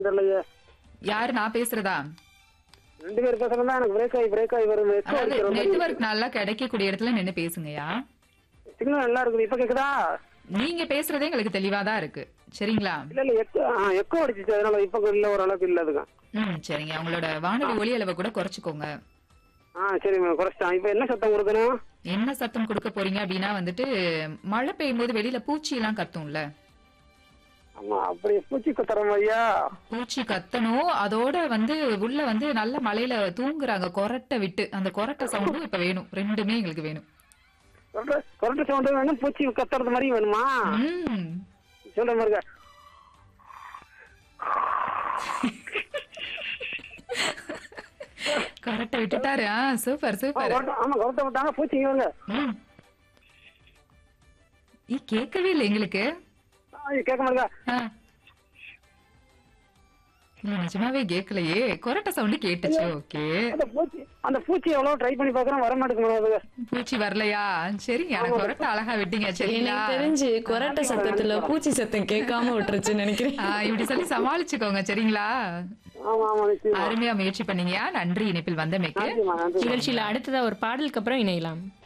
தெரியலையே யாரு நான் பேசுறதா ரெண்டு பேர் பேசுறதா எனக்கு பிரேக் ஆகி பிரேக் ஆகி வரும் எக்கோ அதாவது அடிக்கிற மாதிரி நெட்வொர்க் நல்லா கிடைக்கக்கூடிய இடத்துல நின்னு பேசுங்கயா சிக்னல் நல்லா இருக்குது இப்ப கேக்குதா நீங்க பேசுறதே எங்களுக்கு தெளிவா தான் இருக்கு சரிங்களா இல்ல இல்ல எக்கோ ஆ, எக்கோ அடிச்சிச்சு அதனால இப்ப இல்ல ஓரளவுக்கு இல்ல அதுக்கு ம் சரிங்க உங்களோட வானொலி ஒலி அளவை கூட குறைச்சுக்கோங்க ஆ சரி மேம் குறைச்சிட்டான் இப்ப என்ன சத்தம் கொடுக்கணும் என்ன சத்தம் கொடுக்க போறீங்க அப்படின்னா வந்துட்டு மழை பெய்யும் போது வெளியில பூச்சி எல்லாம் கத்தும்ல ஆமா அப்படி பூச்சி குத்துறோம் ஐயா பூச்சி கத்தணும் அதோட வந்து உள்ள வந்து நல்ல மழையில தூங்குறாங்க கொரட்டை விட்டு அந்த கொரட்டை சவுண்டும் இப்ப வேணும் ரெண்டுமே எங்களுக்கு வேணும் கொரட்டை சவுண்ட் வேணும் பூச்சி கத்துறது மாதிரி வேணுமா ம் சொல்ற மாதிரி இருக்கா? கொரட்டை விட்டுட்டாரு ஆ சூப்பர் ஆ, சூப்பர் கொரட்டை- ஆமா கொரட்டை விட்டாங்க பூச்சி இங்க வாங்க ம் ஈ, கேட்கவே இல்லை எங்களுக்கு ஆ, இது கேட்க மாட்டேங்க ஆ. இல்ல, நிஜமாவே கேட்கலையே கொரட்டை சவுண்டு கேட்டுச்சு ஓகே அந்த பூச்சி அந்த பூச்சி எவ்வளவு ட்ரை பண்ணி பாக்குறேன் வர மாட்டேங்குது பூச்சி வரலையா சரிங்க எனக்கு கொரட்டை அழகா விட்டீங்க சரிங்களா எனக்கு தெரிஞ்சு கொரட்டை சத்தத்துல பூச்சி சத்தம் கேட்காம விட்டுருச்சுன்னு நினைக்கிறேன் ஆ, இப்படி சொல்லி சமாளிச்சுக்கோங்க சரிங்களா ஆமா ஆமா நிச்சயமா அருமையா முயற்சி பண்ணீங்க நன்றி இணைப்பில் வந்தமைக்கு நன்றிம்மா நன்றி நிகழ்ச்சியில அடுத்ததா ஒரு பாடலுக்கு அப்புறம் இணையலாம்